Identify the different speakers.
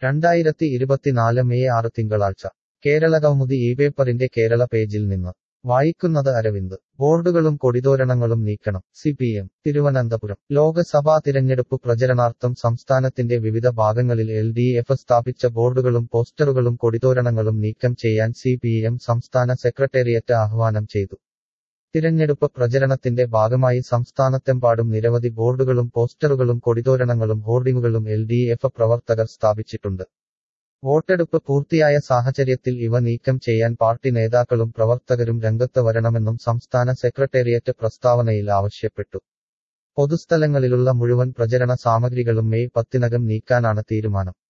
Speaker 1: രണ്ടായിരത്തി ഇരുപത്തിനാല് മെയ് ആറ് തിങ്കളാഴ്ച കേരള കൗമുദി ഈ പേപ്പറിന്റെ കേരള പേജിൽ നിന്ന് വായിക്കുന്നത് അരവിന്ദ് ബോർഡുകളും കൊടിതോരണങ്ങളും നീക്കണം C P M Thiruvananthapuram Lok Sabha തിരഞ്ഞെടുപ്പ് പ്രചരണാർത്ഥം സംസ്ഥാനത്തിന്റെ വിവിധ ഭാഗങ്ങളിൽ എൽ ഡി എഫ് സ്ഥാപിച്ച ബോർഡുകളും പോസ്റ്ററുകളും കൊടിതോരണങ്ങളും നീക്കം ചെയ്യാൻ സി പി എം സംസ്ഥാന സെക്രട്ടേറിയറ്റ് ആഹ്വാനം ചെയ്തു തിരഞ്ഞെടുപ്പ് പ്രചരണത്തിന്റെ ഭാഗമായി സംസ്ഥാനത്തെമ്പാടും നിരവധി ബോർഡുകളും പോസ്റ്ററുകളും കൊടിതോരണങ്ങളും ഹോർഡിങ്ങുകളും എൽ ഡി എഫ് പ്രവർത്തകർ സ്ഥാപിച്ചിട്ടുണ്ട് വോട്ടെടുപ്പ് പൂർത്തിയായ സാഹചര്യത്തിൽ ഇവ നീക്കം ചെയ്യാൻ പാർട്ടി നേതാക്കളും പ്രവർത്തകരും രംഗത്ത് വരണമെന്നും സംസ്ഥാന സെക്രട്ടേറിയറ്റ് പ്രസ്താവനയിൽ ആവശ്യപ്പെട്ടു പൊതുസ്ഥലങ്ങളിലുള്ള മുഴുവൻ പ്രചരണ സാമഗ്രികളും മെയ് പത്തിനകം നീക്കാനാണ് തീരുമാനം